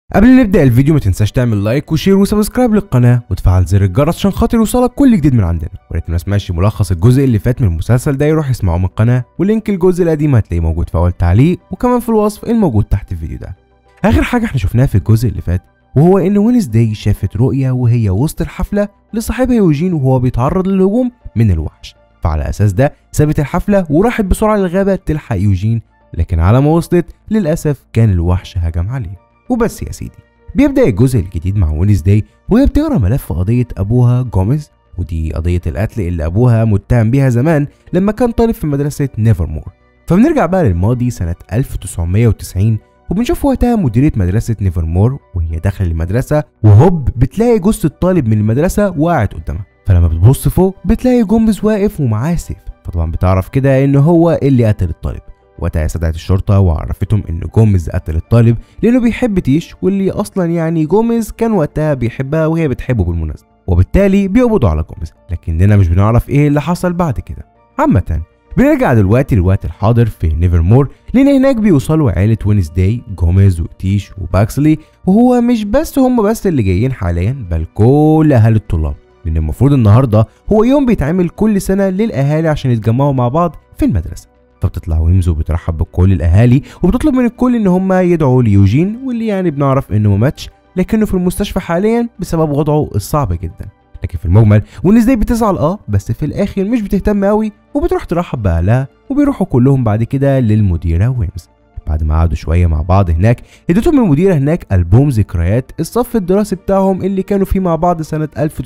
قبل ما نبدا الفيديو ما تنساش تعمل لايك وشير وسبسكرايب للقناه وتفعل زر الجرس عشان خاطر يوصلك كل جديد من عندنا ولكن ما سمعش ملخص الجزء اللي فات من المسلسل ده يروح يسمعه من القناه ولينك الجزء القديم هتلاقيه موجود في اول تعليق وكمان في الوصف الموجود تحت الفيديو ده اخر حاجه احنا شفناها في الجزء اللي فات وهو ان وينزداي شافت رؤيا وهي وسط الحفله لصاحبها يوجين وهو بيتعرض للهجوم من الوحش فعلى اساس ده سابت الحفله وراحت بسرعه للغابه تلحق يوجين لكن على ما وصلت للاسف كان الوحش هجم عليه وبس يا سيدي بيبدا الجزء الجديد مع وينزداي وهي بتقرا ملف قضيه ابوها جوميز ودي قضيه القتل اللي ابوها متهم بيها زمان لما كان طالب في مدرسه نيفرمور فبنرجع بقى للماضي سنه 1990 وبنشوف وقتها مديرة مدرسة نيفرمور وهي داخلة المدرسة وهوب بتلاقي جثة الطالب من المدرسة وقعت قدامها فلما بتبص فوق بتلاقي جومز واقف ومعاه سيف فطبعا بتعرف كده ان هو اللي قتل الطالب وقتها استدعت الشرطة وعرفتهم ان جوميز قتل الطالب لانه بيحب تيش واللي اصلا يعني جوميز كان وقتها بيحبها وهي بتحبه بالمناسبة وبالتالي بيقبضوا على جوميز لكننا مش بنعرف ايه اللي حصل بعد كده عامة بنرجع دلوقتي للوقت الحاضر في نيفرمور لان هناك بيوصلوا عيلة وينزداي جوميز وتيش وباكسلي وهو مش بس هم بس اللي جايين حاليا بل كل اهالي الطلاب لان المفروض النهارده هو يوم بيتعمل كل سنه للاهالي عشان يتجمعوا مع بعض في المدرسه فبتطلع ويمز وبترحب بكل الاهالي وبتطلب من الكل ان هم يدعوا ليوجين واللي يعني بنعرف انه ما ماتش لكنه في المستشفى حاليا بسبب وضعه الصعب جدا لكن في المجمل وينزداي بتزعل اه بس في الاخر مش بتهتم قوي وبتروح ترحب باهلها وبيروحوا كلهم بعد كده للمديره ويمز بعد ما قعدوا شويه مع بعض هناك اديتهم المديره هناك البوم ذكريات الصف الدراسي بتاعهم اللي كانوا فيه مع بعض سنه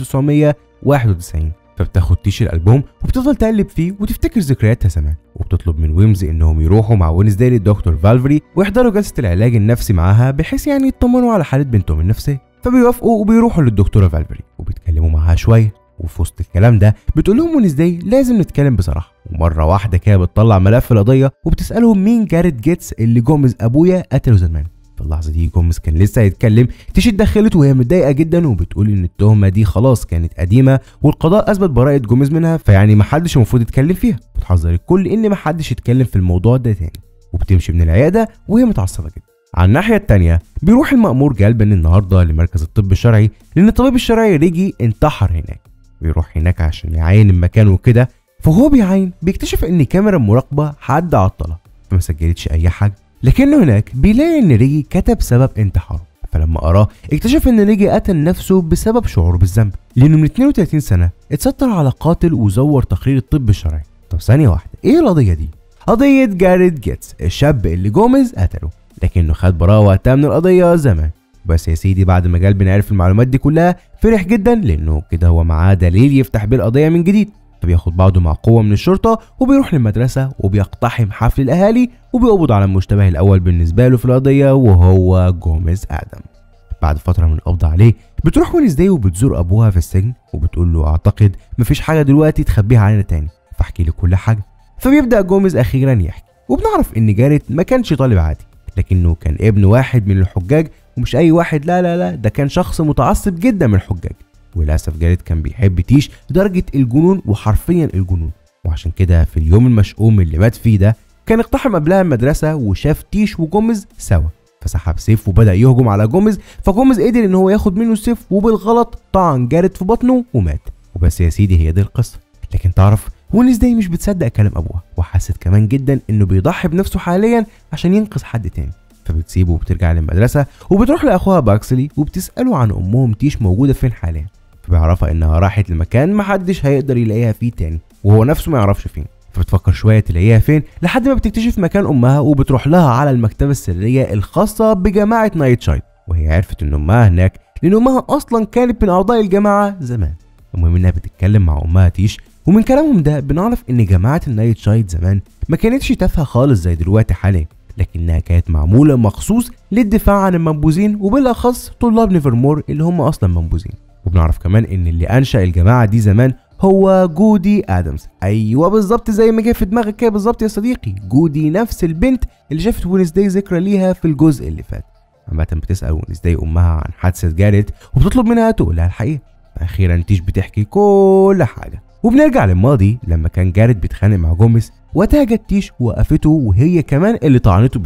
1991 فبتاخد تيش الالبوم وبتفضل تقلب فيه وتفتكر ذكرياتها زمان وبتطلب من ويمز انهم يروحوا مع وينزداي للدكتور فالفري ويحضروا جلسه العلاج النفسي معاها بحيث يعني يطمنوا على حاله بنتهم النفسيه فبيوافقوا وبيروحوا للدكتوره فالفري وبيتكلموا معاها شويه وفي وسط الكلام ده بتقول لهم وينزداي لازم نتكلم بصراحه ومره واحده كده بتطلع ملف القضيه وبتسالهم مين جاريت جيتس اللي جوميز ابويا قتله زمان في اللحظه دي جوميز كان لسه هيتكلم تيش اتدخلت وهي متضايقه جدا وبتقول ان التهمه دي خلاص كانت قديمه والقضاء اثبت براءه جوميز منها فيعني محدش المفروض يتكلم فيها بتحذر الكل ان محدش يتكلم في الموضوع ده تاني وبتمشي من العياده وهي متعصبه جدا على الناحية التانية بيروح المأمور جالبا النهاردة لمركز الطب الشرعي لأن الطبيب الشرعي ريجي انتحر هناك بيروح هناك عشان يعاين المكان وكده فهو بيعاين بيكتشف ان كاميرا المراقبة حد عطلها فما سجلتش اي حاجة لكنه هناك بيلاقي ان ريجي كتب سبب انتحاره فلما قراه اكتشف ان ريجي قتل نفسه بسبب شعوره بالذنب لانه من 32 سنة اتستر على قاتل وزور تقرير الطب الشرعي طب ثانية واحدة ايه القضية دي؟ قضية جاريت جيتس الشاب اللي جوميز قتله لكنه خد براءة وقتها من القضية زمان بس يا سيدي بعد ما جالبن عرف المعلومات دي كلها فرح جدا لانه كده هو معاه دليل يفتح بيه القضيه من جديد فبياخد بعضه مع قوه من الشرطه وبيروح للمدرسه وبيقتحم حفل الاهالي وبيقبض على المشتبه الاول بالنسبه له في القضيه وهو جوميز ادم بعد فتره من القبض عليه بتروح وينزداي وبتزور ابوها في السجن وبتقول له اعتقد مفيش حاجه دلوقتي تخبيها علينا تاني فاحكي لي كل حاجه فبيبدا جوميز اخيرا يحكي وبنعرف ان جاريت ما كانش طالب عادي لكنه كان ابن واحد من الحجاج ومش اي واحد لا لا لا ده كان شخص متعصب جدا من الحجاج وللاسف جاريت كان بيحب تيش لدرجه الجنون وحرفيا الجنون وعشان كده في اليوم المشؤوم اللي مات فيه ده كان اقتحم قبلها المدرسه وشاف تيش وجوميز سوا فسحب سيف وبدا يهجم على جوميز فجوميز قدر ان هو ياخد منه السيف وبالغلط طعن جاريت في بطنه ومات وبس يا سيدي هي دي القصه لكن تعرف وينزداي مش بتصدق كلام ابوها وحست كمان جدا انه بيضحي بنفسه حاليا عشان ينقذ حد تاني فبتسيبه وبترجع للمدرسة وبتروح لأخوها باكسلي وبتسأله عن أمهم تيش موجودة فين حاليا فبيعرفها إنها راحت لمكان محدش هيقدر يلاقيها فيه تاني وهو نفسه ما يعرفش فين فبتفكر شوية تلاقيها فين لحد ما بتكتشف مكان أمها وبتروح لها على المكتبة السرية الخاصة بجماعة نايت شايد وهي عرفت إن أمها هناك لأن أمها أصلا كانت من أعضاء الجماعة زمان المهم إنها بتتكلم مع أمها تيش ومن كلامهم ده بنعرف إن جماعة النايت شايد زمان ما كانتش تافهة خالص زي دلوقتي حاليا لكنها كانت معمولة مخصوص للدفاع عن المنبوذين وبالأخص طلاب نيفرمور اللي هم أصلا منبوذين وبنعرف كمان إن اللي أنشأ الجماعة دي زمان هو جودي ادمز ايوه بالظبط زي ما جه في دماغك كده بالظبط يا صديقي جودي نفس البنت اللي شافت وينزداي ذكرى ليها في الجزء اللي فات عامة بتسأل وينزداي أمها عن حادثة جاريت وبتطلب منها تقول لها الحقيقة أخيرا تيش بتحكي كل حاجة وبنرجع للماضي لما كان جاريت بيتخانق مع جوميز وقتها جت تيش وقفته وهي كمان اللي طعنته بالسيف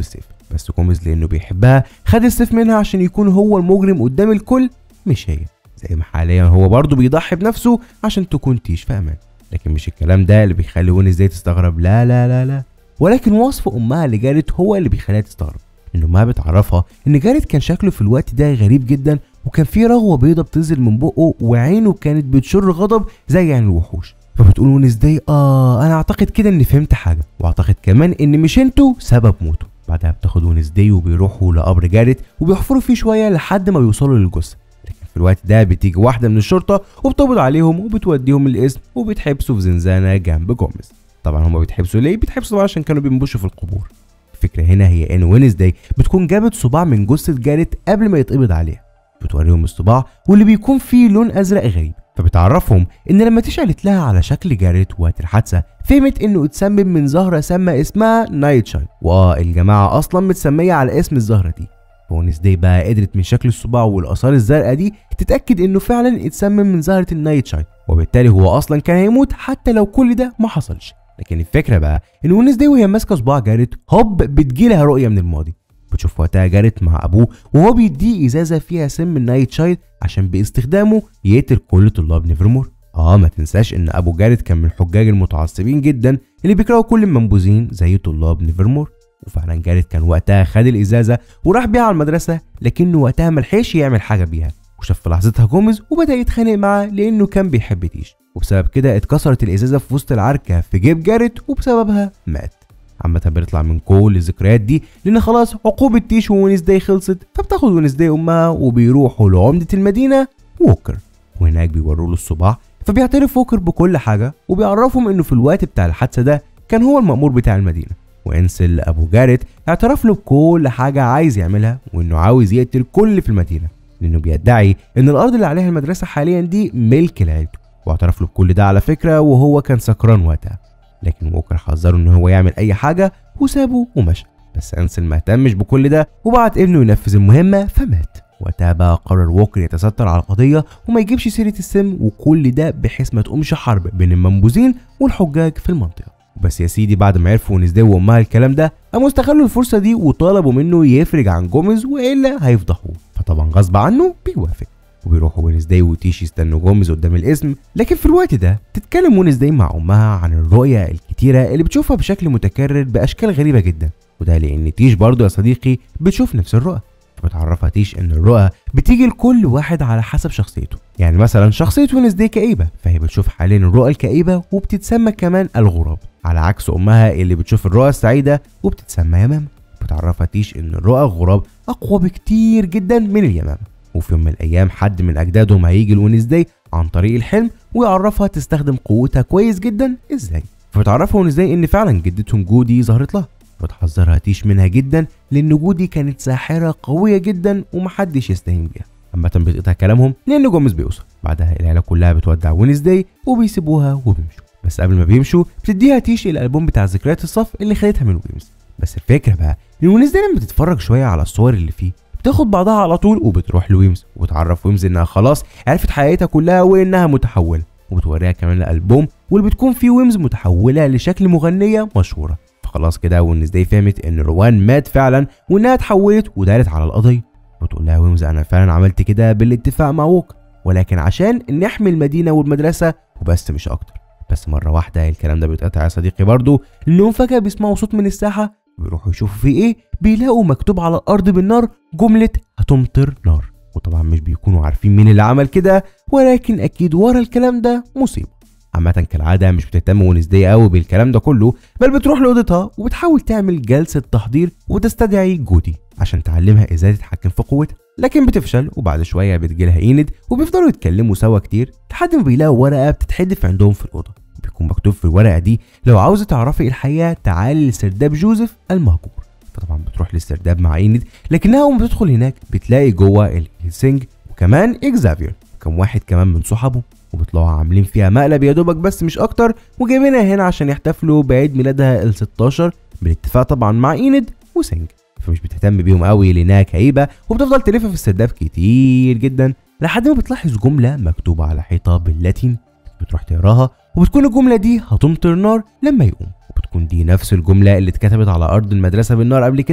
بس جوميز لانه بيحبها خد السيف منها عشان يكون هو المجرم قدام الكل مش هي زي ما حاليا هو برضه بيضحي بنفسه عشان تكون تيش في امان لكن مش الكلام ده اللي بيخلي وينزداي تستغرب لا لا لا لا ولكن وصف امها لجاريت هو اللي بيخليها تستغرب ان امها بتعرفها ان جاريت كان شكله في الوقت ده غريب جدا وكان فيه رغوه بيضه بتنزل من بقه وعينه كانت بتشر غضب زي عين الوحوش فبتقول وينزداي اه انا اعتقد كده اني فهمت حاجه واعتقد كمان ان مش انتوا سبب موته بعدها بتاخد وينزداي وبيروحوا لقبر جاريت وبيحفروا فيه شويه لحد ما بيوصلوا للجثه لكن في الوقت ده بتيجي واحده من الشرطه وبتقبض عليهم وبتوديهم القسم وبتحبسوا في زنزانه جنب جوميز طبعا هما بيتحبسوا ليه بيتحبسوا طبعا عشان كانوا بينبشوا في القبور الفكره هنا هي ان وينزداي بتكون جابت صباع من جثه جاريت قبل ما يتقبض عليها بتوريهم الصباع واللي بيكون فيه لون ازرق غريب فبتعرفهم ان لما تيش قالت لها على شكل جاريت وقت الحادثه فهمت انه اتسمم من زهره سامه اسمها نايت شاين واه الجماعه اصلا متسميه على اسم الزهره دي فونسداي بقى قدرت من شكل الصباع والاثار الزرقاء دي تتاكد انه فعلا اتسمم من زهره النايت شاين وبالتالي هو اصلا كان هيموت حتى لو كل ده ما حصلش لكن الفكره بقى ان وينزداي وهي ماسكه صباع جاريت هوب بتجيلها رؤيه من الماضي بتشوف وقتها جاريت مع ابوه وهو بيديه ازازه فيها سم النايت شايد عشان باستخدامه يقتل كل طلاب نيفرمور اه ما تنساش ان ابو جاريت كان من الحجاج المتعصبين جدا اللي بيكرهوا كل المنبوذين زي طلاب نيفرمور وفعلا جاريت كان وقتها خد الازازه وراح بيها على المدرسه لكنه وقتها ملحقش يعمل حاجه بيها وشاف في لحظتها جوميز وبدا يتخانق معاه لانه كان بيحب تيش وبسبب كده اتكسرت الازازه في وسط العركه في جيب جاريت وبسببها مات عامة بنطلع من كل الذكريات دي لان خلاص عقوبة تيش وونسداي خلصت فبتاخد ونسداي امها وبيروحوا لعمدة المدينة ووكر وهناك بيوروا له الصباع فبيعترف ووكر بكل حاجة وبيعرفهم انه في الوقت بتاع الحادثة ده كان هو المأمور بتاع المدينة وانسل ابو جاريت اعترف له بكل حاجة عايز يعملها وانه عاوز يقتل كل اللي في المدينة لانه بيدعي ان الارض اللي عليها المدرسة حاليا دي ملك لعيلته واعترف له بكل ده على فكرة وهو كان سكران وقتها لكن ووكر حذره ان هو يعمل اي حاجه وسابه ومشى بس انسل ما اهتمش بكل ده وبعت ابنه ينفذ المهمه فمات وقتها بقى قرر ووكر يتستر على القضيه وما يجيبش سيره السم وكل ده بحيث ما تقومش حرب بين المنبوذين والحجاج في المنطقه بس يا سيدي بعد ما عرفوا ونزداي وامها الكلام ده قاموا استغلوا الفرصه دي وطلبوا منه يفرج عن جوميز والا هيفضحوه فطبعا غصب عنه بيوافق وبيروحوا وينزداي وتيش يستنوا جوميز قدام الاسم لكن في الوقت ده تتكلم وينزداي مع امها عن الرؤية الكتيرة اللي بتشوفها بشكل متكرر باشكال غريبة جدا وده لان تيش برضه يا صديقي بتشوف نفس الرؤى فبتعرفها تيش ان الرؤى بتيجي لكل واحد على حسب شخصيته يعني مثلا شخصية وينزداي كئيبة فهي بتشوف حاليا الرؤى الكئيبة وبتتسمى كمان الغراب على عكس امها اللي بتشوف الرؤى السعيدة وبتتسمى يمامة بتعرفها تيش ان الرؤى الغراب اقوى بكتير جدا من اليمامة وفي يوم من الايام حد من اجدادهم هيجي لونزداي عن طريق الحلم ويعرفها تستخدم قوتها كويس جدا ازاي فبتعرفها ونزداي ان فعلا جدتهم جودي ظهرت لها بتحذرها تيش منها جدا لان جودي كانت ساحره قويه جدا ومحدش يستهين بيها عامة بتقطع كلامهم لان جوميز بيوصل بعدها العيله كلها بتودع وينزداي وبيسيبوها وبيمشوا بس قبل ما بيمشوا بتديها تيش الالبوم بتاع ذكريات الصف اللي خدتها من ويمز بس الفكره بقى ان وينزداي لما بتتفرج شويه على الصور اللي فيه بتاخد بعضها على طول وبتروح لويمز وبتعرف ويمز انها خلاص عرفت حقيقتها كلها وانها متحوله وبتوريها كمان الالبوم واللي بتكون فيه ويمز متحوله لشكل مغنيه مشهوره فخلاص كده وينزداي فهمت ان روان مات فعلا وانها اتحولت ودارت على القضيه وتقول لها ويمز انا فعلا عملت كده بالاتفاق مع ووك ولكن عشان نحمي المدينه والمدرسه وبس مش اكتر بس مره واحده الكلام ده بيتقطع يا صديقي برضه لانهم فجاه بيسمعوا صوت من الساحه بيروحوا يشوفوا فيه ايه بيلاقوا مكتوب على الارض بالنار جمله هتمطر نار وطبعا مش بيكونوا عارفين مين اللي عمل كده ولكن اكيد ورا الكلام ده مصيبه عامة كالعادة مش بتهتم ونسدية قوي بالكلام ده كله بل بتروح لأوضتها وبتحاول تعمل جلسة تحضير وتستدعي جودي عشان تعلمها ازاي تتحكم في قوتها لكن بتفشل وبعد شوية بتجيلها ايند وبيفضلوا يتكلموا سوا كتير لحد ما بيلاقوا ورقة بتتحدف عندهم في الأوضة بيكون مكتوب في الورقة دي لو عاوزة تعرفي الحقيقة تعالي لسرداب جوزيف المهجور فطبعا بتروح للسرداب مع ايند لكنها اول ما بتدخل هناك بتلاقي جوه الهيلسينج وكمان اكزافير وكم واحد كمان من صحابه وبيطلعوا عاملين فيها مقلب يا دوبك بس مش اكتر وجايبينها هنا عشان يحتفلوا بعيد ميلادها ال 16 بالاتفاق طبعا مع ايند وسينج فمش بتهتم بيهم قوي لانها كئيبه وبتفضل تلف في السرداب كتير جدا لحد ما بتلاحظ جمله مكتوبه على حيطه باللاتين بتروح تقراها وبتكون الجمله دي هتمطر نار لما يقوم وبتكون دي نفس الجمله اللي اتكتبت على ارض المدرسه بالنار قبل كده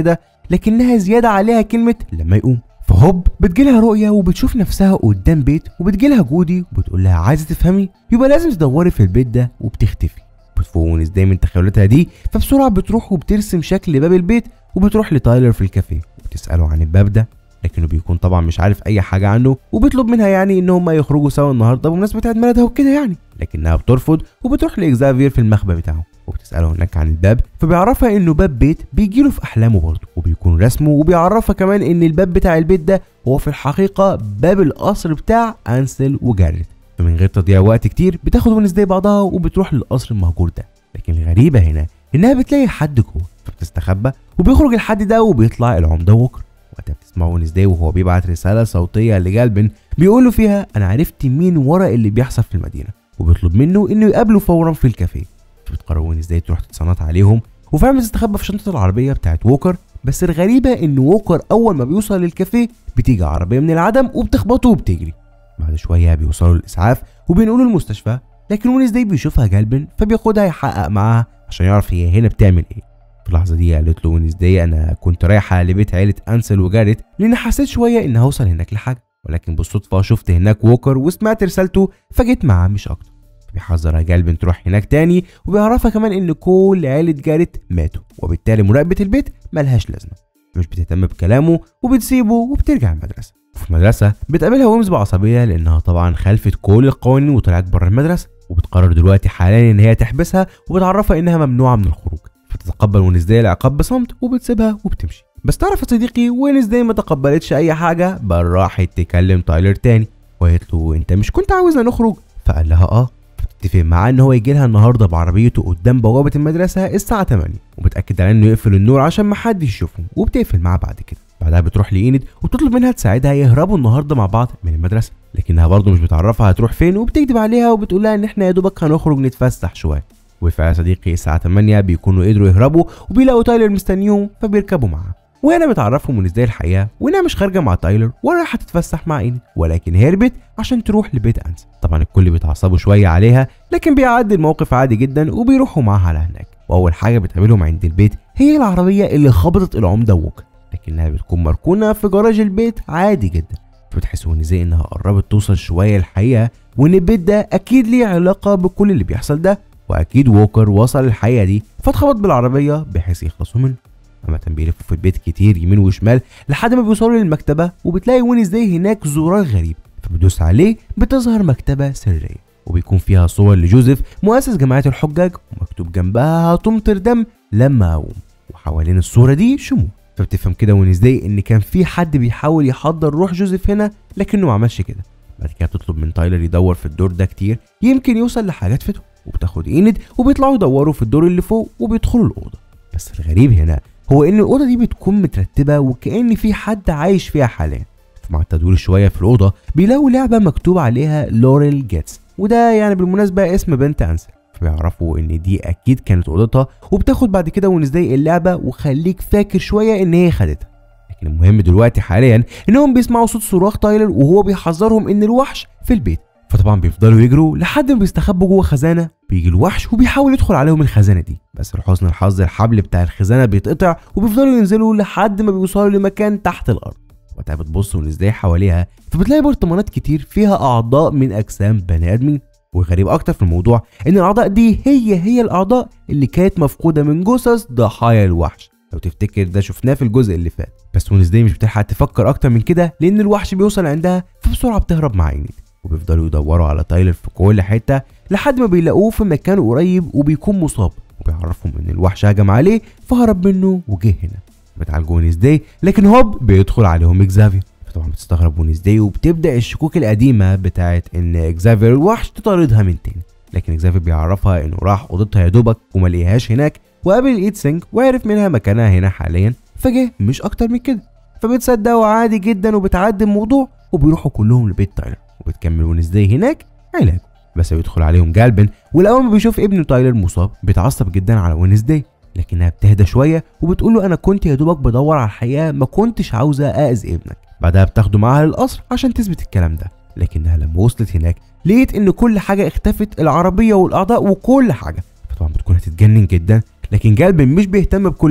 لكنها زياده عليها كلمه لما يقوم فهوب بتجيلها رؤية وبتشوف نفسها قدام بيت وبتجيلها جودي وبتقول لها عايزة تفهمي يبقى لازم تدوري في البيت ده وبتختفي بتفوق ونس من تخيلاتها دي فبسرعة بتروح وبترسم شكل باب البيت وبتروح لتايلر في الكافيه وبتسأله عن الباب ده لكنه بيكون طبعا مش عارف اي حاجه عنه وبيطلب منها يعني ان هم يخرجوا سوا النهارده بمناسبه عيد ميلادها وكده يعني لكنها بترفض وبتروح لاكزافير في المخبأ بتاعه وبتساله هناك عن الباب فبيعرفها انه باب بيت بيجيله في احلامه برضه وبيكون رسمه وبيعرفها كمان ان الباب بتاع البيت ده هو في الحقيقه باب القصر بتاع انسل وجاريت فمن غير تضييع وقت كتير بتاخد ونسداي بعضها وبتروح للقصر المهجور ده لكن الغريبه هنا انها بتلاقي حد جوه فبتستخبى وبيخرج الحد ده وبيطلع العمده ووكر وقتها بتسمعوا ونسداي وهو بيبعت رساله صوتيه لجالبن بيقول له فيها انا عرفت مين ورا اللي بيحصل في المدينه وبيطلب منه انه يقابله فورا في الكافيه فبتقرر ونسداي تروح تتصنت عليهم وفعلا بتستخبى في شنطه العربيه بتاعت ووكر بس الغريبه ان ووكر اول ما بيوصل للكافيه بتيجي عربيه من العدم وبتخبطه وبتجري بعد شويه بيوصلوا للاسعاف وبينقلوا المستشفى لكن ونسداي بيشوفها جالبن فبياخدها يحقق معاها عشان يعرف هي هنا بتعمل ايه في اللحظه دي قالت له ونسداي انا كنت رايحه لبيت عيله انسل وجاريت لان حسيت شويه ان هوصل هناك لحاجه ولكن بالصدفه شفت هناك ووكر وسمعت رسالته فجيت معاه مش اكتر بيحذرها جالبن تروح هناك تاني وبيعرفها كمان ان كل عيلة جاريت ماتوا وبالتالي مراقبة البيت ملهاش لازمة مش بتهتم بكلامه وبتسيبه وبترجع المدرسة وفي المدرسة بتقابلها ويمز بعصبية لأنها طبعا خالفت كل القوانين وطلعت بره المدرسة وبتقرر دلوقتي حاليا إن هي تحبسها وبتعرفها إنها ممنوعة من الخروج فتتقبل ونسداي العقاب بصمت وبتسيبها وبتمشي بس تعرف يا صديقي ونسداي ما تقبلتش أي حاجة بل راحت تكلم تايلر تاني وقالت له أنت مش كنت عاوزنا نخرج فقال لها اه بتتفق معاه ان هو يجي لها النهارده بعربيته قدام بوابه المدرسه الساعه 8 وبتاكد عليه انه يقفل النور عشان محدش يشوفهم وبتقفل معاه بعد كده بعدها بتروح لايند وبتطلب منها تساعدها يهربوا النهارده مع بعض من المدرسه لكنها برضه مش بتعرفها هتروح فين وبتكذب عليها وبتقول لها ان احنا يا دوبك هنخرج نتفسح شويه وفعلا صديقي الساعه 8 بيكونوا قدروا يهربوا وبيلاقوا تايلر مستنيهم فبيركبوا معاه وهنا بتعرفهم من ازاي الحقيقه وانها مش خارجه مع تايلر ولا رايحه تتفسح مع ايني ولكن هربت عشان تروح لبيت انسا طبعا الكل بيتعصبوا شويه عليها لكن بيعدي الموقف عادي جدا وبيروحوا معاها على هناك واول حاجه بتقابلهم عند البيت هي العربيه اللي خبطت العمده ووكر لكنها بتكون مركونه في جراج البيت عادي جدا فبتحسوا ان زي انها قربت توصل شويه الحقيقه وان البيت ده اكيد ليه علاقه بكل اللي بيحصل ده واكيد ووكر وصل الحقيقه دي فاتخبط بالعربيه بحيث يخلصوا منه عامة بيلفوا في البيت كتير يمين وشمال لحد ما بيوصلوا للمكتبة وبتلاقي وينزداي هناك زرار غريب فبتدوس عليه بتظهر مكتبة سرية وبيكون فيها صور لجوزيف مؤسس جماعة الحجاج ومكتوب جنبها هتمطر دم لما أقوم وحوالين الصورة دي شموع فبتفهم كده وينزداي إن كان في حد بيحاول يحضر روح جوزيف هنا لكنه ما عملش كده بعد كده بتطلب من تايلر يدور في الدور ده كتير يمكن يوصل لحاجات فيته وبتاخد ايند وبيطلعوا يدوروا في الدور اللي فوق وبيدخلوا الأوضة بس الغريب هنا هو ان الاوضه دي بتكون مترتبه وكان في حد عايش فيها حاليا مع التدوير شويه في الاوضه بيلاقوا لعبه مكتوب عليها لوريل جيتس وده يعني بالمناسبه اسم بنت انسل فبيعرفوا ان دي اكيد كانت اوضتها وبتاخد بعد كده ونزداي اللعبه وخليك فاكر شويه ان هي خدتها لكن المهم دلوقتي حاليا انهم بيسمعوا صوت صراخ تايلر وهو بيحذرهم ان الوحش في البيت فطبعا بيفضلوا يجروا لحد ما بيستخبوا جوه خزانه بيجي الوحش وبيحاول يدخل عليهم الخزانه دي بس لحسن الحظ الحبل بتاع الخزانه بيتقطع وبيفضلوا ينزلوا لحد ما بيوصلوا لمكان تحت الارض وقتها بتبص ونزداي حواليها فبتلاقي برطمانات كتير فيها اعضاء من اجسام بني ادمين والغريب اكتر في الموضوع ان الاعضاء دي هي هي الاعضاء اللي كانت مفقوده من جثث ضحايا الوحش لو تفتكر ده شفناه في الجزء اللي فات بس ونزداي مش بتلحق تفكر اكتر من كده لان الوحش بيوصل عندها فبسرعه بتهرب مع عينيد وبيفضلوا يدوروا على تايلر في كل حته لحد ما بيلاقوه في مكان قريب وبيكون مصاب وبيعرفهم ان الوحش هجم عليه فهرب منه وجه هنا بتعالجوا وينزداي لكن هوب بيدخل عليهم اكزافير فطبعا بتستغرب وينزداي وبتبدا الشكوك القديمه بتاعت ان اكزافير الوحش تطاردها من تاني لكن اكزافير بيعرفها انه راح اوضتها يا دوبك وما لقيهاش هناك وقابل ايت سينج وعرف منها مكانها هنا حاليا فجه مش اكتر من كده فبتصدقوا عادي جدا وبتعدي الموضوع وبيروحوا كلهم لبيت تايلر وبتكمل ونزداي هناك علاجه بس بيدخل عليهم جالبن والاول ما بيشوف ابنه تايلر مصاب بيتعصب جدا على وينزداي لكنها بتهدى شويه وبتقول له انا كنت يا دوبك بدور على الحقيقه ما كنتش عاوزه اذي ابنك بعدها بتاخده معاها للقصر عشان تثبت الكلام ده لكنها لما وصلت هناك لقيت ان كل حاجه اختفت العربيه والاعضاء وكل حاجه فطبعا بتكون هتتجنن جدا لكن جالبن مش بيهتم بكل ده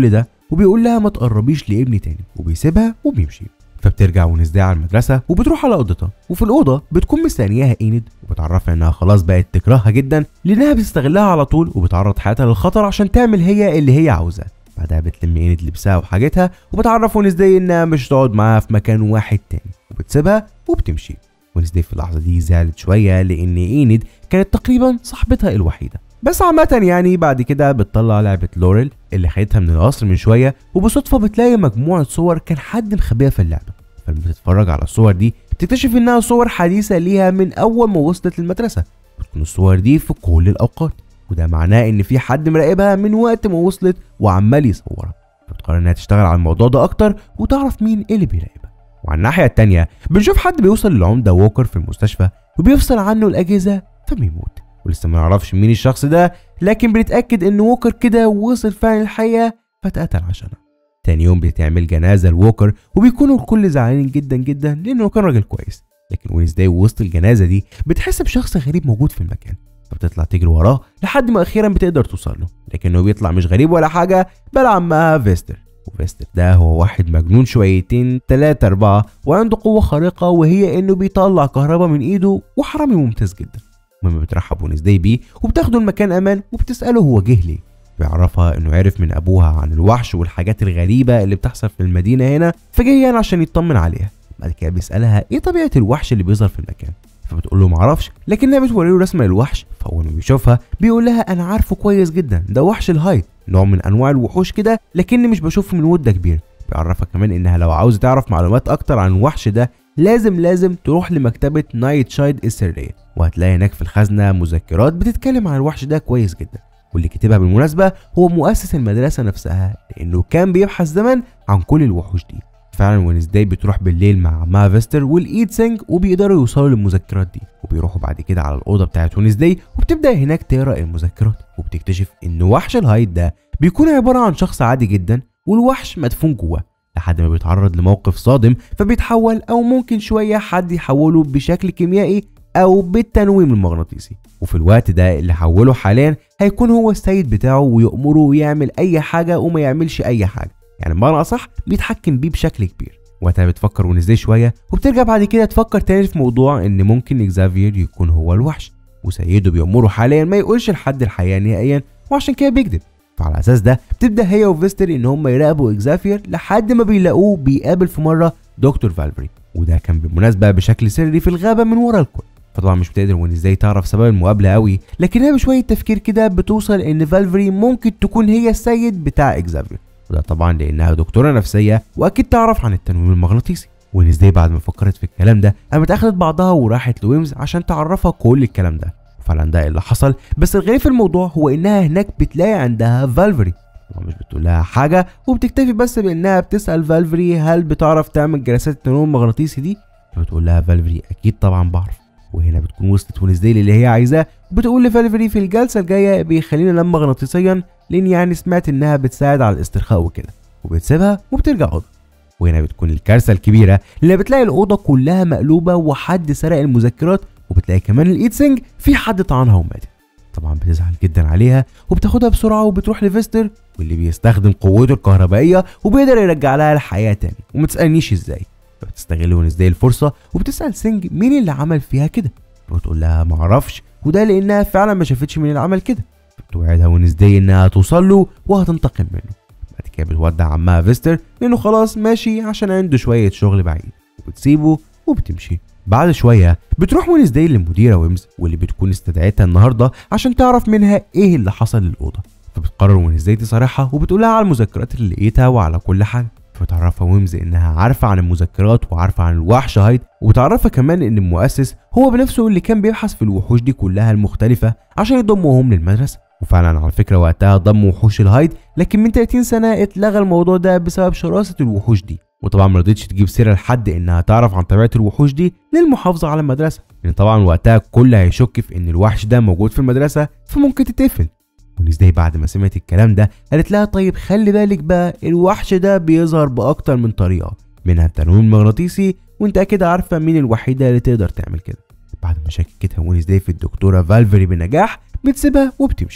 وبيقول لها ما تقربيش لابني تاني وبيسيبها وبيمشي فبترجع ونزداي على المدرسة وبتروح على أوضتها وفي الأوضة بتكون مستنياها إيند وبتعرفها إنها خلاص بقت تكرهها جدا لأنها بتستغلها على طول وبتعرض حياتها للخطر عشان تعمل هي اللي هي عاوزاه بعدها بتلم إيند لبسها وحاجتها وبتعرف ونزداي إنها مش تقعد معاها في مكان واحد تاني وبتسيبها وبتمشي ونزداي في اللحظة دي زعلت شوية لأن إيند كانت تقريبا صاحبتها الوحيدة بس عامة يعني بعد كده بتطلع لعبة لوريل اللي خدتها من القصر من شوية وبصدفة بتلاقي مجموعة صور كان حد مخبيها في اللعبة فلما بتتفرج على الصور دي بتكتشف انها صور حديثة ليها من اول ما وصلت للمدرسة بتكون الصور دي في كل الاوقات وده معناه ان في حد مراقبها من وقت ما وصلت وعمال يصورها فبتقرر انها تشتغل على الموضوع ده اكتر وتعرف مين اللي بيراقبها وعلى الناحية التانية بنشوف حد بيوصل للعمدة ووكر في المستشفى وبيفصل عنه الأجهزة فبيموت ولسه ما نعرفش مين الشخص ده لكن بنتأكد إن ووكر كده وصل فعلا الحقيقة فاتقتل عشانها تاني يوم بتعمل جنازة لووكر وبيكونوا الكل زعلانين جدا جدا لأنه كان راجل كويس لكن وينزداي وسط الجنازة دي بتحس بشخص غريب موجود في المكان فبتطلع تجري وراه لحد ما أخيرا بتقدر توصل له لكنه بيطلع مش غريب ولا حاجة بل عمها فيستر وفيستر ده هو واحد مجنون شويتين تلاتة أربعة وعنده قوة خارقة وهي إنه بيطلع كهرباء من إيده وحرامي ممتاز جدا المهم بترحب ونزداي بيه وبتاخده المكان أمان وبتسأله هو جه ليه بيعرفها انه عرف من ابوها عن الوحش والحاجات الغريبه اللي بتحصل في المدينه هنا فجاي يعني عشان يطمن عليها بعد كده بيسالها ايه طبيعه الوحش اللي بيظهر في المكان فبتقول له معرفش لكنها بتوري له رسمه للوحش فاول ما بيشوفها بيقول لها انا عارفه كويس جدا ده وحش الهايد نوع من انواع الوحوش كده لكني مش بشوفه من مده كبيره بيعرفها كمان انها لو عاوزه تعرف معلومات اكتر عن الوحش ده لازم لازم تروح لمكتبه نايت شايد السريه وهتلاقي هناك في الخزنه مذكرات بتتكلم عن الوحش ده كويس جدا واللي كتبها بالمناسبة هو مؤسس المدرسة نفسها لأنه كان بيبحث زمان عن كل الوحوش دي فعلا وينزداي بتروح بالليل مع عمها فيستر والايد سينج وبيقدروا يوصلوا للمذكرات دي وبيروحوا بعد كده على الأوضة بتاعت وينزداي وبتبدأ هناك تقرأ المذكرات وبتكتشف إن وحش الهايد ده بيكون عبارة عن شخص عادي جدا والوحش مدفون جواه لحد ما بيتعرض لموقف صادم فبيتحول أو ممكن شوية حد يحوله بشكل كيميائي او بالتنويم المغناطيسي وفي الوقت ده اللي حوله حاليا هيكون هو السيد بتاعه ويأمره يعمل اي حاجة وما يعملش اي حاجة يعني بمعنى اصح بيتحكم بيه بشكل كبير وقتها بتفكر ونزداي شوية وبترجع بعد كده تفكر تاني في موضوع ان ممكن اكزافير يكون هو الوحش وسيده بيأمره حاليا ما يقولش لحد الحقيقة نهائيا وعشان كده بيكذب فعلى اساس ده بتبدا هي وفيستر ان هم يراقبوا اكزافير لحد ما بيلاقوه بيقابل في مره دكتور فالفري وده كان بالمناسبه بشكل سري في الغابه من ورا الكل فطبعا مش بتقدر وان ازاي تعرف سبب المقابله قوي لكنها بشويه تفكير كده بتوصل ان فالفري ممكن تكون هي السيد بتاع اكزافير وده طبعا لانها دكتوره نفسيه واكيد تعرف عن التنويم المغناطيسي وان ازاي بعد ما فكرت في الكلام ده قامت اخدت بعضها وراحت لويمز عشان تعرفها كل الكلام ده وفعلا ده اللي حصل بس الغريب في الموضوع هو انها هناك بتلاقي عندها فالفري مش بتقول لها حاجه وبتكتفي بس بانها بتسال فالفري هل بتعرف تعمل جلسات التنويم المغناطيسي دي فبتقول لها فالفري اكيد طبعا بعرف وهنا بتكون وصلت ونزداي اللي هي عايزاه وبتقول لفالفري في الجلسه الجايه بيخلينا انام مغناطيسيا لان يعني سمعت انها بتساعد على الاسترخاء وكده وبتسيبها وبترجع اوضه وهنا بتكون الكارثه الكبيره اللي بتلاقي الاوضه كلها مقلوبه وحد سرق المذكرات وبتلاقي كمان الايد سينج في حد طعنها وماتت طبعا بتزعل جدا عليها وبتاخدها بسرعه وبتروح لفيستر واللي بيستخدم قوته الكهربائيه وبيقدر يرجع لها الحياه تاني وما تسالنيش ازاي فبتستغل ونزداي الفرصه وبتسال سينج مين اللي عمل فيها كده فبتقول لها معرفش وده لانها فعلا ما شافتش مين اللي عمل كده بتوعدها ونزداي انها توصل له وهتنتقم منه بعد كده بتودع عمها فيستر لانه خلاص ماشي عشان عنده شويه شغل بعيد وبتسيبه وبتمشي بعد شوية بتروح وينزداي للمديرة ويمز واللي بتكون استدعيتها النهاردة عشان تعرف منها ايه اللي حصل للأوضة فبتقرر وينزداي تصارحها وبتقول لها على المذكرات اللي لقيتها وعلى كل حاجة فتعرفها ويمز انها عارفة عن المذكرات وعارفة عن الوحش هايد وبتعرفها كمان ان المؤسس هو بنفسه اللي كان بيبحث في الوحوش دي كلها المختلفة عشان يضمهم للمدرسة وفعلا على فكرة وقتها ضم وحوش الهايد لكن من 30 سنة اتلغى الموضوع ده بسبب شراسة الوحوش دي وطبعا ما رضتش تجيب سيره لحد انها تعرف عن طبيعه الوحوش دي للمحافظه على المدرسه لان طبعا وقتها الكل هيشك في ان الوحش ده موجود في المدرسه فممكن تتقفل ونزداي بعد ما سمعت الكلام ده قالت لها طيب خلي بالك بقى الوحش ده بيظهر باكتر من طريقه منها التنويم المغناطيسي وانت اكيد عارفه مين الوحيده اللي تقدر تعمل كده بعد ما شككتها ونزداي في الدكتوره فالفري بنجاح بتسيبها وبتمشي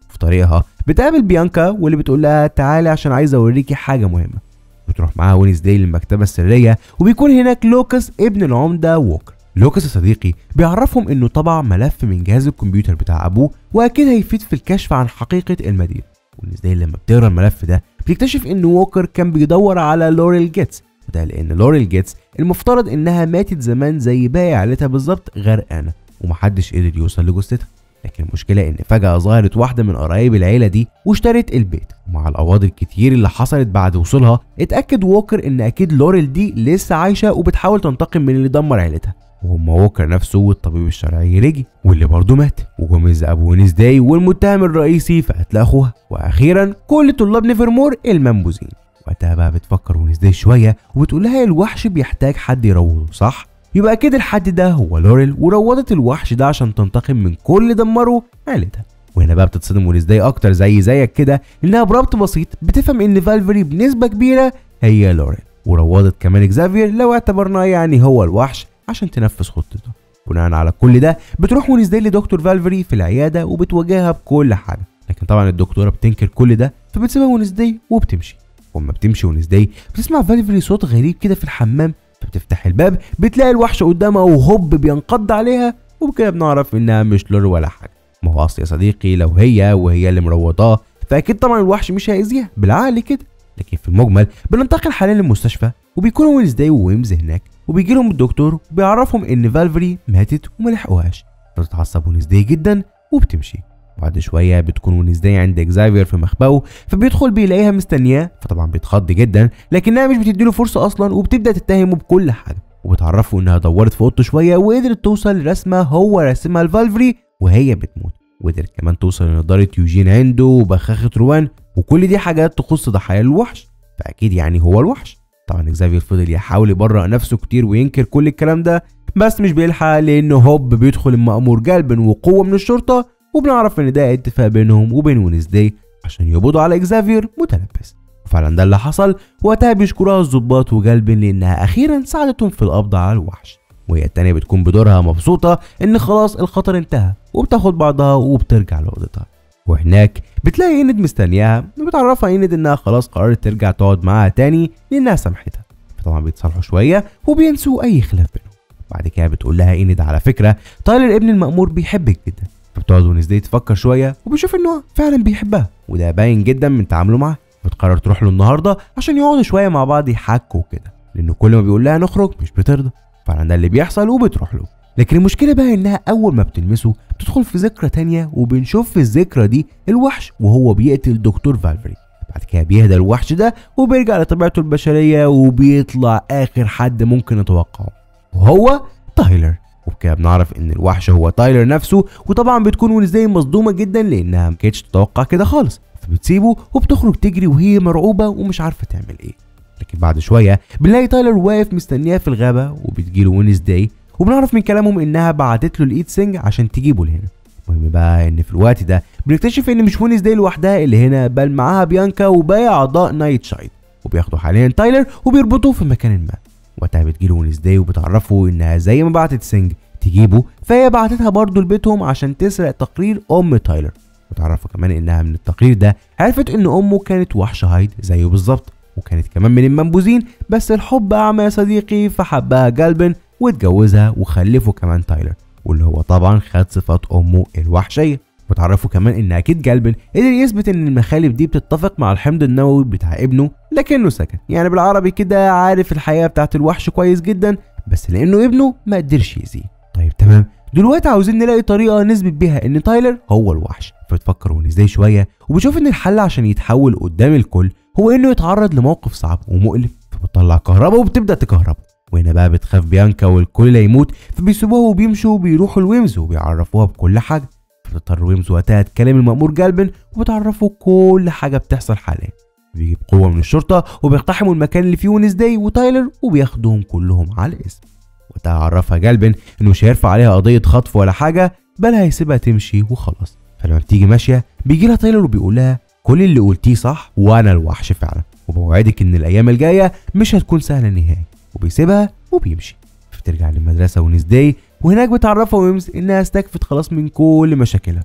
في طريقها بتقابل بيانكا واللي بتقول لها تعالي عشان عايزه اوريكي حاجه مهمه بتروح معاها وينزداي للمكتبه السريه وبيكون هناك لوكاس ابن العمده ووكر لوكاس يا صديقي بيعرفهم انه طبع ملف من جهاز الكمبيوتر بتاع ابوه واكيد هيفيد في الكشف عن حقيقه المدينه وينزداي لما بتقرا الملف ده بتكتشف ان ووكر كان بيدور على لوريل جيتس وده لان لوريل جيتس المفترض انها ماتت زمان زي باقي عيلتها بالظبط غرقانه ومحدش قدر يوصل لجثتها لكن المشكله ان فجاه ظهرت واحده من قرايب العيله دي واشترت البيت ومع القواضي الكتير اللي حصلت بعد وصولها اتاكد ووكر ان اكيد لوريل دي لسه عايشه وبتحاول تنتقم من اللي دمر عيلتها وهم ووكر نفسه والطبيب الشرعي ريجي واللي برضه مات وجوميز ابو وينزداي والمتهم الرئيسي في قتل اخوها واخيرا كل طلاب نيفرمور المنبوذين وقتها بقى بتفكر وينزداي شويه وبتقول لها الوحش بيحتاج حد يروضه صح يبقى اكيد الحد ده هو لوريل وروضت الوحش ده عشان تنتقم من كل اللي دمره عيلتها وهنا بقى بتتصدم وينزداي اكتر زي زيك كده انها بربط بسيط بتفهم ان فالفري بنسبه كبيره هي لوريل وروضت كمان اكزافير لو اعتبرناه يعني هو الوحش عشان تنفذ خطته بناء على كل ده بتروح وينزداي لدكتور فالفري في العياده وبتواجهها بكل حاجه لكن طبعا الدكتوره بتنكر كل ده فبتسيبها وينزداي وبتمشي وأما بتمشي وينزداي بتسمع فالفري صوت غريب كده في الحمام فبتفتح الباب بتلاقي الوحش قدامها وهوب بينقض عليها وبكده بنعرف انها مش لور ولا حاجه ما هو اصل يا صديقي لو هي وهي اللي مروضاه فاكيد طبعا الوحش مش هيأذيها بالعقل كده لكن في المجمل بننتقل حاليا للمستشفى وبيكونوا وينزداي وويمز هناك وبيجي لهم الدكتور وبيعرفهم ان فالفري ماتت وما لحقوهاش بتتعصب وينزداي جدا وبتمشي بعد شويه بتكون وينزداي عند اكزافير في مخبأه فبيدخل بيلاقيها مستنياه فطبعا بيتخض جدا لكنها مش بتديله فرصه اصلا وبتبدا تتهمه بكل حاجه وبتعرفه انها دورت في اوضته شويه وقدرت توصل لرسمه هو راسمها لفالفري وهي بتموت وقدرت كمان توصل لنضاره يوجين عنده وبخاخه روان وكل دي حاجات تخص ضحايا الوحش فاكيد يعني هو الوحش طبعا اكزافير فضل يحاول يبرأ نفسه كتير وينكر كل الكلام ده بس مش بيلحق لانه هوب بيدخل المأمور جلبا وقوه من الشرطه وبنعرف ان ده اتفاق بينهم وبين وينزداي عشان يقبضوا على اكزافير متلبس وفعلا ده اللي حصل وقتها بيشكروها الظباط وجلبن لانها اخيرا ساعدتهم في القبض على الوحش وهي التانية بتكون بدورها مبسوطة ان خلاص الخطر انتهى وبتاخد بعضها وبترجع لأوضتها وهناك بتلاقي ايند مستنياها وبتعرفها ايند انها خلاص قررت ترجع تقعد معاها تاني لانها سامحتها فطبعا بيتصالحوا شوية وبينسوا اي خلاف بينهم بعد كده بتقول لها ايند على فكرة تايلر ابن المأمور بيحبك جدا فبتقعد ونزداي تفكر شويه وبيشوف انه فعلا بيحبها وده باين جدا من تعامله معاها بتقرر تروح له النهارده عشان يقعدوا شويه مع بعض يحكوا كده لانه كل ما بيقول لها نخرج مش بترضى فعلا ده اللي بيحصل وبتروح له لكن المشكله بقى انها اول ما بتلمسه بتدخل في ذكرى تانية وبنشوف في الذكرى دي الوحش وهو بيقتل دكتور فالفري بعد كده بيهدى الوحش ده وبيرجع لطبيعته البشريه وبيطلع اخر حد ممكن نتوقعه وهو تايلر وبكده بنعرف ان الوحش هو تايلر نفسه وطبعا بتكون وينزداي مصدومه جدا لانها ما كانتش تتوقع كده خالص فبتسيبه وبتخرج تجري وهي مرعوبه ومش عارفه تعمل ايه لكن بعد شويه بنلاقي تايلر واقف مستنياه في الغابه وبتجيله وينزداي وبنعرف من كلامهم انها بعتت له الايد سينج عشان تجيبه لهنا المهم بقى ان في الوقت ده بنكتشف ان مش وينزداي لوحدها اللي هنا بل معاها بيانكا وباقي اعضاء نايت شايد وبياخدوا حاليا تايلر وبيربطوه في مكان ما وقتها بتجيله وينزداي وبتعرفه انها زي ما بعتت سينج تجيبه فهي بعتتها برضه لبيتهم عشان تسرق تقرير ام تايلر وتعرفوا كمان انها من التقرير ده عرفت ان امه كانت وحش هايد زيه بالظبط وكانت كمان من المنبوذين بس الحب اعمى يا صديقي فحبها جالبن واتجوزها وخلفه كمان تايلر واللي هو طبعا خد صفات امه الوحشيه وتعرفوا كمان ان اكيد جالبن قدر يثبت ان المخالب دي بتتفق مع الحمض النووي بتاع ابنه لكنه سكت يعني بالعربي كده عارف الحياه بتاعت الوحش كويس جدا بس لانه ابنه ما قدرش يأذيه طيب تمام دلوقتي عاوزين نلاقي طريقه نثبت بيها ان تايلر هو الوحش فبتفكر ونزداي شويه وبشوف ان الحل عشان يتحول قدام الكل هو انه يتعرض لموقف صعب ومؤلم فبتطلع كهرباء وبتبدا تكهربه وهنا بقى بتخاف بيانكا والكل يموت فبيسيبوها وبيمشوا وبيروحوا لويمز وبيعرفوها بكل حاجه فبتضطر ويمز وقتها تكلم المأمور جالبن وبتعرفه كل حاجه بتحصل حاليا بيجيب قوه من الشرطه وبيقتحموا المكان اللي فيه ونزداي وتايلر وبياخدوهم كلهم على الاسم وقتها عرفها جالبن انه مش هيرفع عليها قضيه خطف ولا حاجه بل هيسيبها تمشي وخلاص فلما بتيجي ماشيه بيجي لها تايلر وبيقول لها كل اللي قلتيه صح وانا الوحش فعلا وبوعدك ان الايام الجايه مش هتكون سهله نهائي وبيسيبها وبيمشي بترجع للمدرسه ونزداي وهناك بتعرفها ويمز انها استكفت خلاص من كل مشاكلها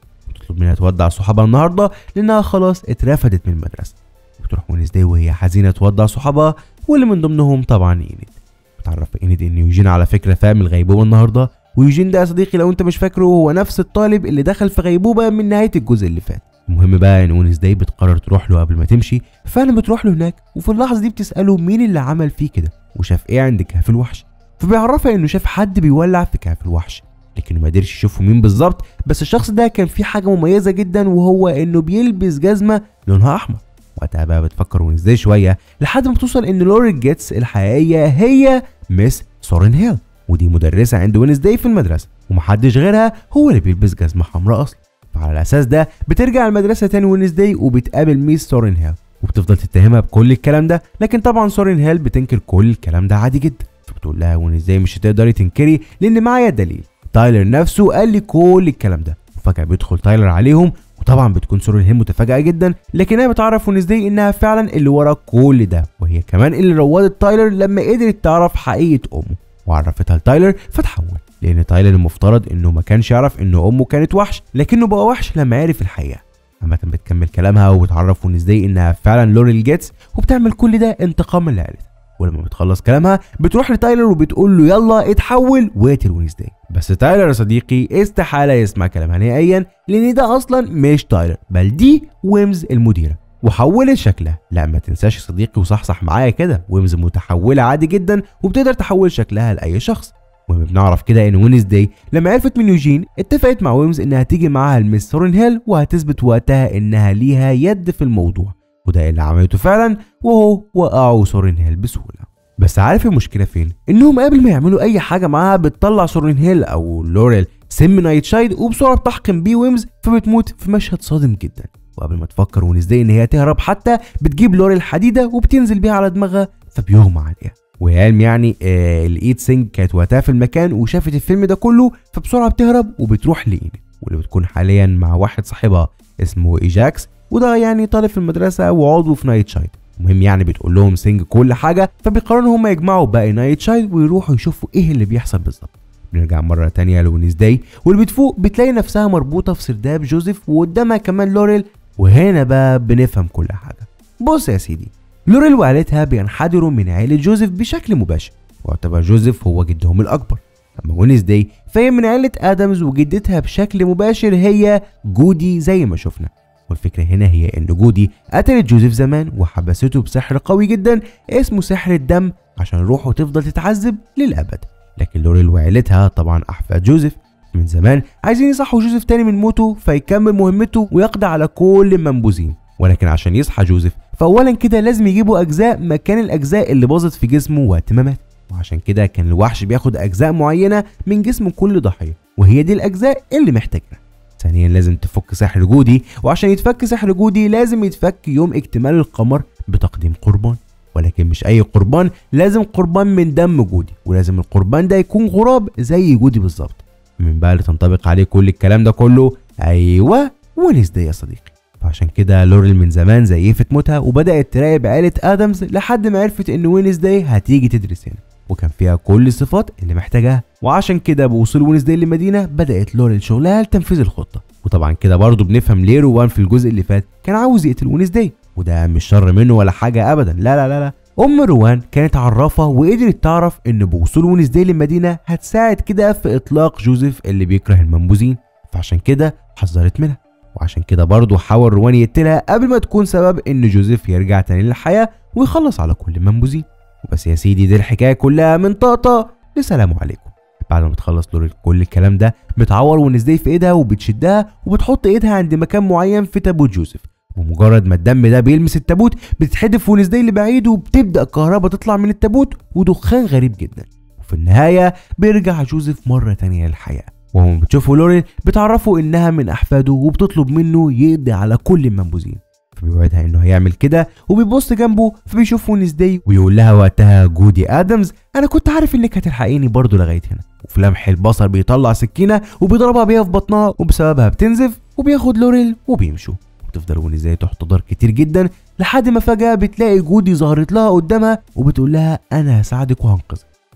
وبتطلب منها تودع صحابها النهارده لانها خلاص اترفدت من المدرسه بتروح وينزداي وهي حزينه تودع صحابها واللي من ضمنهم طبعا اينيد بتعرف اينيد ان يوجين على فكره فاهم الغيبوبه النهارده ويوجين ده يا صديقي لو انت مش فاكره هو نفس الطالب اللي دخل في غيبوبه من نهايه الجزء اللي فات المهم بقى ان وينزداي بتقرر تروح له قبل ما تمشي فعلا بتروح له هناك وفي اللحظه دي بتساله مين اللي عمل فيه كده وشاف ايه عند كهف الوحش فبيعرفها انه شاف حد بيولع في كهف الوحش لكنه ما قدرش يشوفه مين بالظبط بس الشخص ده كان فيه حاجه مميزه جدا وهو انه بيلبس جزمه لونها احمر وقتها بقى بتفكر وينزداي شويه لحد ما توصل ان لوري جيتس الحقيقيه هي مس سورين هيل ودي مدرسه عند وينزداي في المدرسه ومحدش غيرها هو اللي بيلبس جزمه حمراء اصلا فعلى الاساس ده بترجع المدرسه تاني وينزداي وبتقابل ميس سورين هيل وبتفضل تتهمها بكل الكلام ده لكن طبعا سورين هيل بتنكر كل الكلام ده عادي جدا فبتقول لها وينزداي مش هتقدري تنكري لان معايا دليل تايلر نفسه قال لي كل الكلام ده وفجاه بيدخل تايلر عليهم وطبعا بتكون سورين هيل متفاجئه جدا لكنها بتعرف وينزداي انها فعلا اللي ورا كل ده وهي كمان اللي روضت تايلر لما قدرت تعرف حقيقه امه وعرفتها لتايلر فتحول لان تايلر المفترض انه ما كانش يعرف ان امه كانت وحش لكنه بقى وحش لما عرف الحقيقه عامة بتكمل كلامها وبتعرف ونزداي انها فعلا لوريل جيتس وبتعمل كل ده انتقاما لعيلتها ولما بتخلص كلامها بتروح لتايلر وبتقول له يلا اتحول واقتل ونزداي بس تايلر يا صديقي استحالة يسمع كلامها نهائيا لان ده اصلا مش تايلر بل دي ويمز المديرة وحولت شكلها لا ما تنساش يا صديقي وصحصح معايا كده ويمز متحولة عادي جدا وبتقدر تحول شكلها لأي شخص المهم بنعرف كده ان وينزداي لما عرفت من يوجين اتفقت مع ويمز انها تيجي معاها المس ثورن هيل وهتثبت وقتها انها ليها يد في الموضوع وده اللي عملته فعلا وهو وقعوا ثورن هيل بسهوله بس عارف المشكله فين انهم قبل ما يعملوا اي حاجه معاها بتطلع ثورن هيل او لوريل سم نايت شايد وبسرعه بتحقن بيه ويمز فبتموت في مشهد صادم جدا وقبل ما تفكر ونزداي ان هي تهرب حتى بتجيب لوريل حديده وبتنزل بيها على دماغها فبيغمى عليها وهي علم يعني آه الايد سينج كانت وقتها في المكان وشافت الفيلم ده كله فبسرعه بتهرب وبتروح لايد واللي بتكون حاليا مع واحد صاحبها اسمه ايجاكس وده يعني طالب في المدرسه وعضو في نايت شايد المهم يعني بتقول لهم سينج كل حاجه فبيقرروا هم يجمعوا باقي نايت شايد ويروحوا يشوفوا ايه اللي بيحصل بالظبط بنرجع مرة تانية لونيزداي واللي بتفوق بتلاقي نفسها مربوطة في سرداب جوزيف وقدامها كمان لوريل وهنا بقى بنفهم كل حاجة بص يا سيدي لوريل وعيلتها بينحدروا من عيلة جوزيف بشكل مباشر واعتبر جوزيف هو جدهم الأكبر أما وينزداي فهي من عيلة آدمز وجدتها بشكل مباشر هي جودي زي ما شفنا والفكرة هنا هي إن جودي قتلت جوزيف زمان وحبسته بسحر قوي جدا اسمه سحر الدم عشان روحه تفضل تتعذب للأبد لكن لوريل وعيلتها طبعا أحفاد جوزيف من زمان عايزين يصحوا جوزيف تاني من موته فيكمل مهمته ويقضي على كل المنبوذين ولكن عشان يصحى جوزيف فأولا كده لازم يجيبوا أجزاء مكان الأجزاء اللي باظت في جسمه وقت ما مات وعشان كده كان الوحش بياخد أجزاء معينة من جسم كل ضحية وهي دي الأجزاء اللي محتاجها ثانيا لازم تفك سحر جودي وعشان يتفك سحر جودي لازم يتفك يوم اكتمال القمر بتقديم قربان ولكن مش اي قربان لازم قربان من دم جودي ولازم القربان ده يكون غراب زي جودي بالظبط من بقى اللي تنطبق عليه كل الكلام ده كله ايوه وينزداي يا صديقي فعشان كده لوريل من زمان زيفت موتها وبدات تراقب عيله ادمز لحد ما عرفت ان وينزداي هتيجي تدرس هنا وكان فيها كل الصفات اللي محتاجاها وعشان كده بوصول وينزداي للمدينه بدات لوريل شغلها لتنفيذ الخطه وطبعا كده برضه بنفهم ليه روان في الجزء اللي فات كان عاوز يقتل وينزداي وده مش شر منه ولا حاجه ابدا لا لا لا لا ام روان كانت عرافه وقدرت تعرف ان بوصول وينزداي للمدينه هتساعد كده في اطلاق جوزيف اللي بيكره المنبوذين فعشان كده حذرت منها وعشان كده برضه حاول روان يقتلها قبل ما تكون سبب ان جوزيف يرجع تاني للحياه ويخلص على كل المنبوذين وبس يا سيدي دي الحكايه كلها من طقطقه لسلام عليكم بعد ما بتخلص لوري كل الكلام ده بتعور ونزداي في ايدها وبتشدها وبتحط ايدها عند مكان معين في تابوت جوزيف ومجرد ما الدم ده بيلمس التابوت بتتحدف ونزداي لبعيد وبتبدا كهرباء تطلع من التابوت ودخان غريب جدا وفي النهايه بيرجع جوزيف مره تانية للحياه وهم بتشوفوا لوري بتعرفوا انها من احفاده وبتطلب منه يقضي على كل المنبوذين فبيوعدها انه هيعمل كده وبيبص جنبه فبيشوف ونزداي ويقول لها وقتها جودي ادمز انا كنت عارف انك هتلحقيني برضه لغايه هنا وفي لمح البصر بيطلع سكينه وبيضربها بيها في بطنها وبسببها بتنزف وبياخد لوريل وبيمشوا بتفضل ونزداي تحتضر كتير جدا لحد ما فجاه بتلاقي جودي ظهرت لها قدامها وبتقول لها انا هساعدك وهنقذك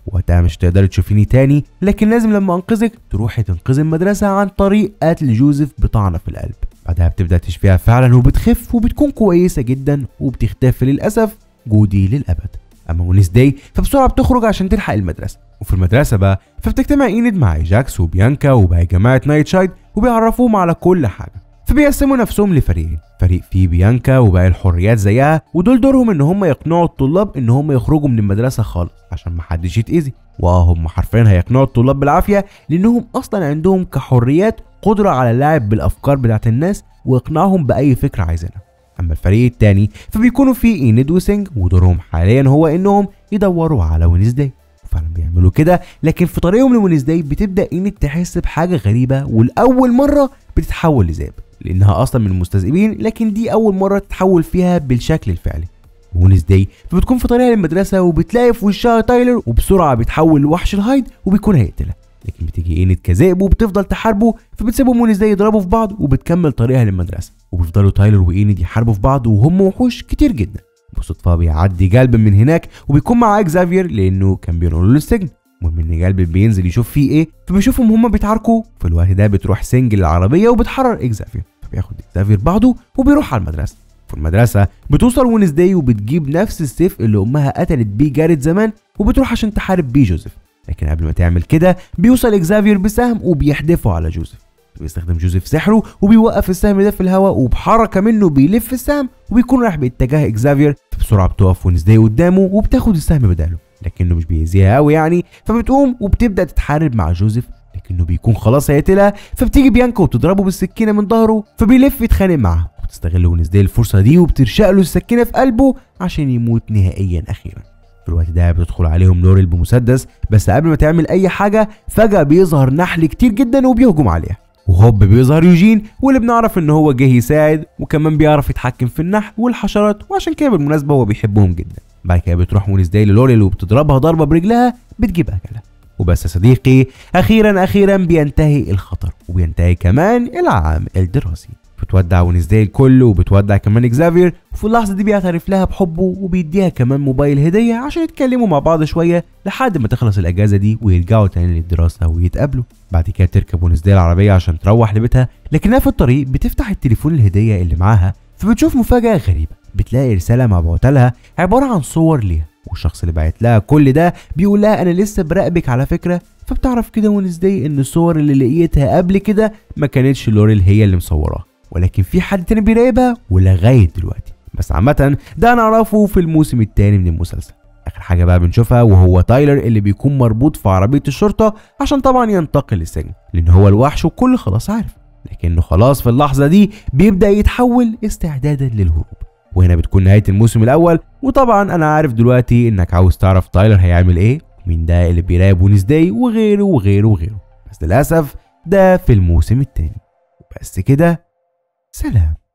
وقتها مش تقدري تشوفيني تاني لكن لازم لما انقذك تروحي تنقذي المدرسه عن طريق قتل جوزيف بطعنه في القلب بعدها بتبدا تشفيها فعلا وبتخف وبتكون كويسه جدا وبتختفي للاسف جودي للابد اما ونسداي فبسرعه بتخرج عشان تلحق المدرسه وفي المدرسه بقى فبتجتمع اينيد مع جاكس وبيانكا وباقي جماعه نايت شايد وبيعرفوهم على كل حاجه فبيقسموا نفسهم لفريقين فريق فيه بيانكا وباقي الحريات زيها ودول دورهم ان هم يقنعوا الطلاب ان هم يخرجوا من المدرسه خالص عشان محدش يتاذي واه هم حرفيا هيقنعوا الطلاب بالعافيه لانهم اصلا عندهم كحريات قدره على اللعب بالافكار بتاعت الناس واقناعهم باي فكره عايزينها اما الفريق التاني فبيكونوا فيه اينيد وسينج ودورهم حاليا هو انهم يدوروا على وينزداي فعلا بيعملوا كده لكن في طريقهم لوينزداي بتبدا اينيد تحس بحاجه غريبه ولاول مره بتتحول لذئب لانها اصلا من المستذئبين لكن دي اول مره تتحول فيها بالشكل الفعلي وينزداي فبتكون في طريقها للمدرسه وبتلاقي في وشها تايلر وبسرعه بيتحول لوحش الهايد وبيكون هيقتلها لكن بتيجي اينيد كذئب وبتفضل تحاربه فبتسيبهم وينزداي يضربوا في بعض وبتكمل طريقها للمدرسه وبيفضلوا تايلر واينيد يحاربوا في بعض وهم وحوش كتير جدا بالصدفه بيعدي جلب من هناك وبيكون معاه اكزافير لانه كان بينقلوا له السجن المهم ان جلب بينزل يشوف فيه ايه فبيشوفهم هما بيتعاركوا في الوقت ده بتروح سنج للعربيه وبتحرر اكزافير فبياخد اكزافير بعضه وبيروح على المدرسه في المدرسه بتوصل وينزداي وبتجيب نفس السيف اللي امها قتلت بيه جاريت زمان وبتروح عشان تحارب بيه جوزيف لكن قبل ما تعمل كده بيوصل اكزافير بسهم وبيحدفه على جوزيف بيستخدم جوزيف سحره وبيوقف السهم ده في الهواء وبحركه منه بيلف السهم وبيكون رايح باتجاه اكزافير بسرعه بتقف ونزداي قدامه وبتاخد السهم بداله لكنه مش بيأذيها قوي يعني فبتقوم وبتبدا تتحارب مع جوزيف لكنه بيكون خلاص هيقتلها فبتيجي بيانكا وبتضربه بالسكينه من ظهره فبيلف يتخانق معاها وبتستغل ونزداي الفرصه دي وبترشق له السكينه في قلبه عشان يموت نهائيا اخيرا في الوقت ده بتدخل عليهم نورل بمسدس بس قبل ما تعمل اي حاجه فجاه بيظهر نحل كتير جدا وبيهجم عليها وهوب بيظهر يوجين واللي بنعرف ان هو جه يساعد وكمان بيعرف يتحكم في النحل والحشرات وعشان كده بالمناسبه هو بيحبهم جدا بعد كده بتروح وينزداي للوريل وبتضربها ضربه برجلها بتجيب اكلها وبس يا صديقي اخيرا اخيرا بينتهي الخطر وبينتهي كمان العام الدراسي بتودع وينزداي الكل وبتودع كمان اكزافير وفي اللحظه دي بيعترف لها بحبه وبيديها كمان موبايل هديه عشان يتكلموا مع بعض شويه لحد ما تخلص الاجازه دي ويرجعوا تاني للدراسه ويتقابلوا بعد كده تركب وينزداي العربيه عشان تروح لبيتها لكنها في الطريق بتفتح التليفون الهديه اللي معاها فبتشوف مفاجاه غريبه بتلاقي رساله مبعوته لها عباره عن صور ليها والشخص اللي بعت لها كل ده بيقول لها انا لسه براقبك على فكره فبتعرف كده وينزداي ان الصور اللي لقيتها قبل كده ما كانتش لوريل هي اللي مصوراها ولكن في حد تاني بيراقبها ولغايه دلوقتي بس عامة ده نعرفه في الموسم الثاني من المسلسل اخر حاجه بقى بنشوفها وهو تايلر اللي بيكون مربوط في عربيه الشرطه عشان طبعا ينتقل للسجن لان هو الوحش والكل خلاص عارف لكنه خلاص في اللحظه دي بيبدا يتحول استعدادا للهروب وهنا بتكون نهايه الموسم الاول وطبعا انا عارف دلوقتي انك عاوز تعرف تايلر هيعمل ايه مين ده اللي بيراقب ونسداي وغيره وغيره وغيره بس للاسف ده في الموسم الثاني بس كده سلام